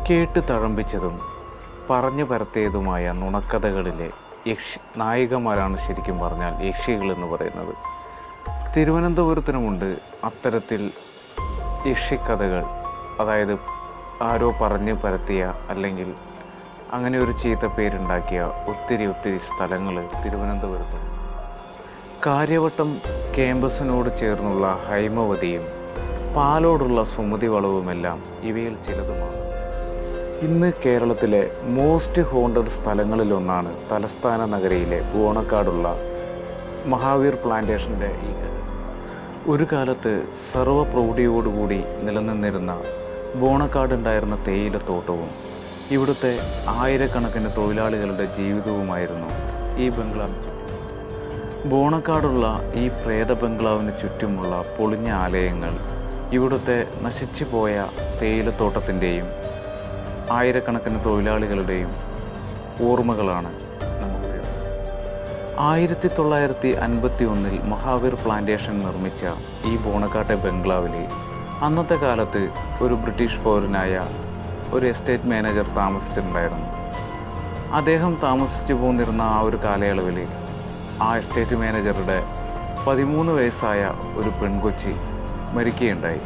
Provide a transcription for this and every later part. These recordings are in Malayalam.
കേട്ട് തഴമ്പിച്ചതും പറഞ്ഞു പരത്തിയതുമായ നുണക്കഥകളിലെ യക്ഷി നായികമാരാണ് ശരിക്കും പറഞ്ഞാൽ യക്ഷികൾ എന്ന് പറയുന്നത് തിരുവനന്തപുരത്തിനുമുണ്ട് അത്തരത്തിൽ യക്ഷിക്കഥകൾ അതായത് ആരോ പറഞ്ഞു പരത്തിയ അല്ലെങ്കിൽ അങ്ങനെ ഒരു ചീത്ത പേരുണ്ടാക്കിയ ഒത്തിരി ഒത്തിരി സ്ഥലങ്ങൾ തിരുവനന്തപുരത്തുണ്ട് കാര്യവട്ടം ക്യാമ്പസിനോട് ചേർന്നുള്ള ഹൈമവതിയും പാലോടുള്ള സുമതി വളവുമെല്ലാം ഇവയിൽ ചിലതുമാണ് ഇന്ന് കേരളത്തിലെ മോസ്റ്റ് ഹോണ്ടഡ് സ്ഥലങ്ങളിലൊന്നാണ് തലസ്ഥാന നഗരിയിലെ ബോണക്കാടുള്ള മഹാവീർ പ്ലാന്റേഷൻ്റെ ഈ കെട്ടിടം. ഒരു കാലത്ത് സർവ്വ പ്രൗഢിയോടുകൂടി നിലനിന്നിരുന്ന ബോണക്കാടുണ്ടായിരുന്ന തേയിലത്തോട്ടവും ഇവിടുത്തെ ആയിരക്കണക്കിന് തൊഴിലാളികളുടെ ജീവിതവുമായിരുന്നു ഈ ബംഗ്ലാവ് ചുറ്റും ബോണക്കാടുള്ള ഈ പ്രേത ബംഗ്ലാവിന് ചുറ്റുമുള്ള പൊളിഞ്ഞ ആലയങ്ങൾ ഇവിടുത്തെ നശിച്ചു പോയ തേയിലത്തോട്ടത്തിൻ്റെയും ആയിരക്കണക്കിന് തൊഴിലാളികളുടെയും ഓർമ്മകളാണ് നമുക്ക് തരുന്നത് ആയിരത്തി തൊള്ളായിരത്തി അൻപത്തി ഒന്നിൽ മഹാവീർ പ്ലാന്റേഷൻ നിർമ്മിച്ച ഈ ബോണക്കാട്ടെ ബംഗ്ലാവിൽ അന്നത്തെ കാലത്ത് ഒരു ബ്രിട്ടീഷ് പൗരനായ ഒരു എസ്റ്റേറ്റ് മാനേജർ താമസിച്ചിട്ടുണ്ടായിരുന്നു അദ്ദേഹം താമസിച്ചു പോന്നിരുന്ന ആ ഒരു കാലയളവിൽ ആ എസ്റ്റേറ്റ് മാനേജറുടെ പതിമൂന്ന് വയസ്സായ ഒരു പെൺകൊച്ചി മരിക്കുകയുണ്ടായി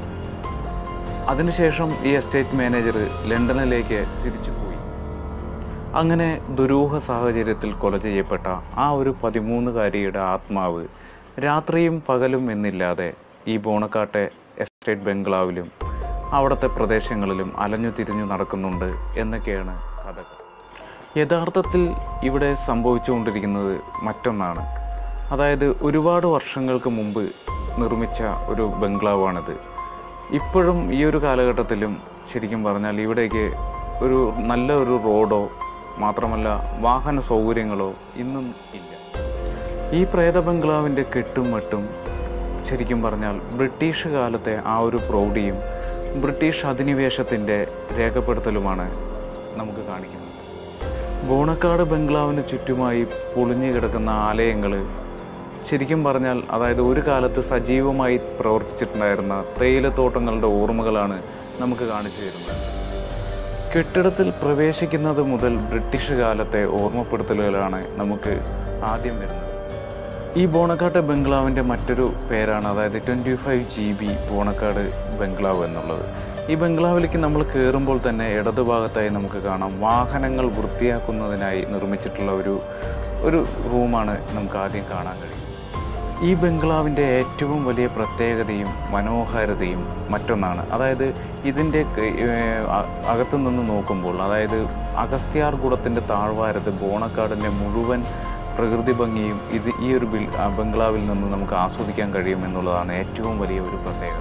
അതിനുശേഷം ഈ എസ്റ്റേറ്റ് മാനേജർ ലണ്ടനിലേക്ക് തിരിച്ചുപോയി അങ്ങനെ ദുരൂഹ സാഹചര്യത്തിൽ കൊല ചെയ്യപ്പെട്ട ആ ഒരു പതിമൂന്നുകാരിയുടെ ആത്മാവ് രാത്രിയും പകലും എന്നില്ലാതെ ഈ ബോണക്കാട്ടെ എസ്റ്റേറ്റ് ബംഗ്ലാവിലും അവിടുത്തെ പ്രദേശങ്ങളിലും അലഞ്ഞു തിരിഞ്ഞു നടക്കുന്നുണ്ട് എന്നൊക്കെയാണ് കഥകൾ യഥാർത്ഥത്തിൽ ഇവിടെ സംഭവിച്ചുകൊണ്ടിരിക്കുന്നത് മറ്റൊന്നാണ് അതായത് ഒരുപാട് വർഷങ്ങൾക്ക് മുമ്പ് നിർമ്മിച്ച ഒരു ബംഗ്ലാവാണിത് ഇപ്പോഴും ഈ ഒരു കാലഘട്ടത്തിലും ശരിക്കും പറഞ്ഞാൽ ഇവിടേക്ക് ഒരു നല്ല ഒരു റോഡോ മാത്രമല്ല വാഹന സൗകര്യങ്ങളോ ഇന്നും ഇല്ല ഈ പ്രേത ബംഗ്ലാവിൻ്റെ കെട്ടും മട്ടും ശരിക്കും പറഞ്ഞാൽ ബ്രിട്ടീഷ് കാലത്തെ ആ ഒരു പ്രൗഢിയും ബ്രിട്ടീഷ് അധിനിവേശത്തിൻ്റെ രേഖപ്പെടുത്തലുമാണ് നമുക്ക് കാണിക്കുന്നത് ബോണക്കാട് ബംഗ്ലാവിന് ചുറ്റുമായി പൊളിഞ്ഞു കിടക്കുന്ന ആലയങ്ങൾ ശരിക്കും പറഞ്ഞാൽ അതായത് ഒരു കാലത്ത് സജീവമായി പ്രവർത്തിച്ചിട്ടുണ്ടായിരുന്ന തേയിലത്തോട്ടങ്ങളുടെ ഓർമ്മകളാണ് നമുക്ക് കാണിച്ചു തരുന്നത് കെട്ടിടത്തിൽ പ്രവേശിക്കുന്നത് മുതൽ ബ്രിട്ടീഷ് കാലത്തെ ഓർമ്മപ്പെടുത്തലുകളാണ് നമുക്ക് ആദ്യം വരുന്നത് ഈ ബോണക്കാട് ബംഗ്ലാവിൻ്റെ മറ്റൊരു പേരാണ് അതായത് twenty five G B Bonakkad ബംഗ്ലാവ് എന്നുള്ളത് ഈ ബംഗ്ലാവിലേക്ക് നമ്മൾ കയറുമ്പോൾ തന്നെ ഇടതുഭാഗത്തായി നമുക്ക് കാണാം വാഹനങ്ങൾ വൃത്തിയാക്കുന്നതിനായി നിർമ്മിച്ചിട്ടുള്ള ഒരു ഒരു റൂമാണ് നമുക്ക് ആദ്യം കാണാൻ കഴിയും ഈ ബംഗ്ലാവിൻ്റെ ഏറ്റവും വലിയ പ്രത്യേകതയും മനോഹാരിതയും മറ്റൊന്നാണ് അതായത് ഇതിൻ്റെ ക- ഏർ അ- അകത്തു നിന്ന് നോക്കുമ്പോൾ അതായത് അഗസ്ത്യാർകൂടത്തിൻ്റെ താഴ്വാരത്ത് ബോണക്കാടിൻ്റെ മുഴുവൻ പ്രകൃതി ഭംഗിയും ഇത് ഈ ഒരു ബിൽ ആ ബംഗ്ലാവിൽ നിന്ന് നമുക്ക് ആസ്വദിക്കാൻ കഴിയും എന്നുള്ളതാണ് ഏറ്റവും വലിയ ഒരു പ്രത്യേകത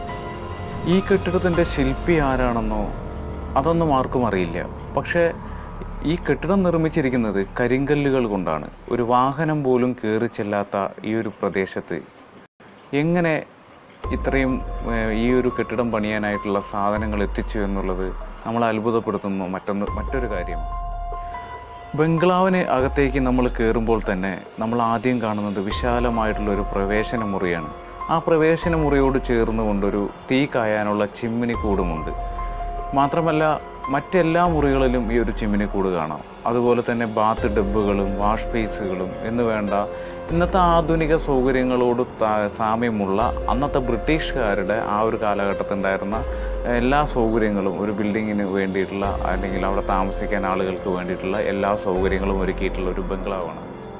ഈ കെട്ടിടത്തിൻ്റെ ശില്പി ആരാണെന്നോ അതൊന്നും ആർക്കും അറിയില്ല പക്ഷേ ഈ കെട്ടിടം നിർമ്മിച്ചിരിക്കുന്നത് കരിങ്കല്ലുകൾ കൊണ്ടാണ് ഒരു വാഹനം പോലും കയറി ചെല്ലാത്ത ഈ ഒരു പ്രദേശത്ത് എങ്ങനെ ഇത്രയും ഏർ, ഈ ഒരു കെട്ടിടം പണിയാനായിട്ടുള്ള സാധനങ്ങൾ എത്തിച്ചു എന്നുള്ളത് നമ്മൾ അത്ഭുതപ്പെടുത്തുന്നു മറ്റൊന്ന് മറ്റൊരു കാര്യം ബംഗ്ലാവിന് അകത്തേക്ക് നമ്മൾ കയറുമ്പോൾ തന്നെ നമ്മൾ ആദ്യം കാണുന്നത് വിശാലമായിട്ടുള്ള ഒരു പ്രവേശന മുറിയാണ് ആ പ്രവേശന മുറിയോട് ചേർന്നുകൊണ്ടൊരു തീ കായാനുള്ള ചിമ്മിനി കൂടുമുണ്ട് മാത്രമല്ല മറ്റെല്ലാ മുറികളിലും ഈ ഒരു ചിമ്മിനി കൂട് കാണാം അതുപോലെ തന്നെ ബാത്ത് ഡബ്ബുകളും വാഷ് ബേസുകളും എന്ന് വേണ്ട ഇന്നത്തെ ആധുനിക സൗകര്യങ്ങളോട് താ- സാമ്യമുള്ള അന്നത്തെ ബ്രിട്ടീഷുകാരുടെ ആ ഒരു കാലഘട്ടത്തിലുണ്ടായിരുന്ന എല്ലാ സൗകര്യങ്ങളും ഒരു ബിൽഡിങ്ങിന് വേണ്ടിയിട്ടുള്ള അല്ലെങ്കിൽ അവിടെ താമസിക്കാൻ ആളുകൾക്ക് വേണ്ടിയിട്ടുള്ള എല്ലാ സൗകര്യങ്ങളും ഒരുക്കിയിട്ടുള്ള ഒരു ബംഗ്ലാവാണ്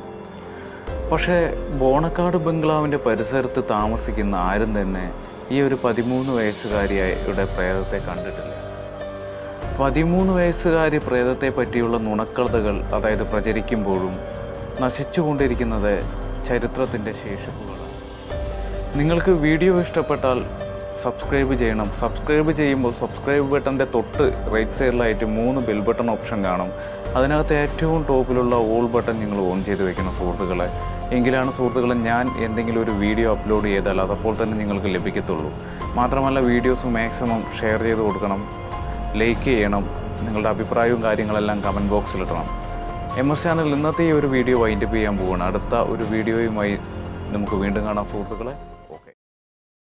പക്ഷേ ബോണക്കാട് ബംഗ്ലാവിൻ്റെ പരിസരത്ത് താമസിക്കുന്ന ആരും തന്നെ ഈ ഒരു പതിമൂന്ന് വയസ്സുകാരിയുടെ പ്രേതത്തെ കണ്ടിട്ടില്ല പതിമൂന്ന് വയസ്സുകാരി പ്രേതത്തെ പറ്റിയുള്ള നുണക്കഥകൾ അതായത് പ്രചരിക്കുമ്പോഴും നശിച്ചുകൊണ്ടിരിക്കുന്നത് ചരിത്രത്തിൻ്റെ ശേഷിപ്പുകളാണ് നിങ്ങൾക്ക് വീഡിയോ ഇഷ്ടപ്പെട്ടാൽ സബ്സ്ക്രൈബ് ചെയ്യണം സബ്സ്ക്രൈബ് ചെയ്യുമ്പോൾ സബ്സ്ക്രൈബ് ബട്ടൻ്റെ തൊട്ട് റൈറ്റ് സൈഡിലായിട്ട് മൂന്ന് ബെൽ ബട്ടൺ ഓപ്ഷൻ കാണും അതിനകത്ത് ഏറ്റവും ടോപ്പിലുള്ള ഓൾ ബട്ടൺ നിങ്ങൾ ഓൺ ചെയ്ത് വെക്കണം സുഹൃത്തുക്കളെ എങ്കിലാണ് സുഹൃത്തുക്കളെ ഞാൻ എന്തെങ്കിലും ഒരു വീഡിയോ അപ്ലോഡ് ചെയ്താൽ അതപ്പോൾ തന്നെ നിങ്ങൾക്ക് ലഭിക്കത്തുള്ളൂ മാത്രമല്ല വീഡിയോസ് മാക്സിമം ഷെയർ ചെയ്ത് കൊടുക്കണം ലൈക്ക് ചെയ്യണം നിങ്ങളുടെ അഭിപ്രായവും കാര്യങ്ങളെല്ലാം കമൻറ്റ് ബോക്സിലിടണം എം എസ് ചാനൽ ഇന്നത്തെ ഈ ഒരു വീഡിയോ വൈൻഡപ്പ് ചെയ്യാൻ പോവുകയാണ് അടുത്ത ഒരു വീഡിയോയുമായി നമുക്ക് വീണ്ടും കാണാം സുഹൃത്തുക്കളെ